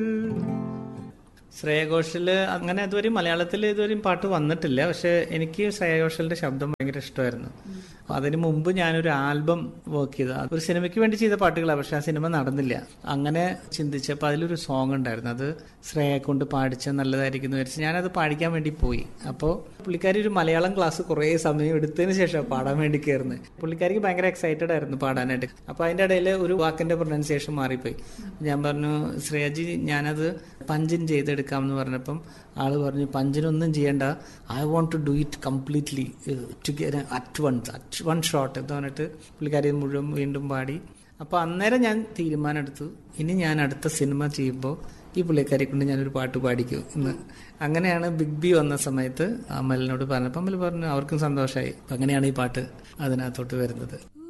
ശ്രേയ ഘോഷല് അങ്ങനെ ഇതുവരെ മലയാളത്തിൽ ഇതുവരെയും പാട്ട് വന്നിട്ടില്ല പക്ഷെ എനിക്ക് ശ്രേയ ഘോഷലിന്റെ ശബ്ദം ഭയങ്കര ഇഷ്ടമായിരുന്നു അപ്പൊ അതിന് മുമ്പ് ഞാനൊരു ആൽബം വർക്ക് ചെയ്ത ഒരു സിനിമയ്ക്ക് വേണ്ടി ചെയ്ത പാട്ടുകളാണ് പക്ഷെ ആ സിനിമ നടന്നില്ല അങ്ങനെ ചിന്തിച്ചപ്പോൾ അതിലൊരു സോങ് ഉണ്ടായിരുന്നു അത് ശ്രേയെ കൊണ്ട് പാടിച്ച നല്ലതായിരിക്കും എന്ന് വിചാരിച്ച് ഞാനത് പാടിക്കാൻ വേണ്ടി പോയി അപ്പോൾ പുള്ളിക്കാരി ഒരു മലയാളം ക്ലാസ് കുറേ സമയം എടുത്തതിന് ശേഷം പാടാൻ വേണ്ടി കയറുന്നത് പുള്ളിക്കാരിക്ക് ഭയങ്കര എക്സൈറ്റഡ് ആയിരുന്നു പാടാനായിട്ട് അപ്പോൾ അതിൻ്റെ ഇടയിൽ ഒരു വാക്കിന്റെ പ്രൊനൗൺസിയേഷൻ മാറിപ്പോയി ഞാൻ പറഞ്ഞു ശ്രേയജി ഞാനത് പഞ്ചിൻ ചെയ്തെടുക്കാം എന്ന് പറഞ്ഞപ്പം ആള് പറഞ്ഞു പഞ്ചിനൊന്നും ചെയ്യണ്ട I want to do it completely to at one at one shot എന്ന് പറഞ്ഞിട്ട് പുള്ളിക്കാരി മുഴുവൻ വീണ്ടും പാടി അപ്പോൾ അന്നേരം ഞാൻ തീരുമാനം എടുത്തു ഇനി ഞാൻ അടുത്ത സിനിമ ചെയ്യുമ്പോൾ ഈ പുള്ളിക്കാരെ കൊണ്ട് ഞാനൊരു പാട്ട് പാടിക്കും എന്ന് അങ്ങനെയാണ് ബിഗ് ബി വന്ന സമയത്ത് അമലിനോട് പറഞ്ഞപ്പോൾ അമൽ പറഞ്ഞു അവർക്കും സന്തോഷമായി അപ്പം അങ്ങനെയാണ് ഈ പാട്ട് അതിനകത്തോട്ട് വരുന്നത്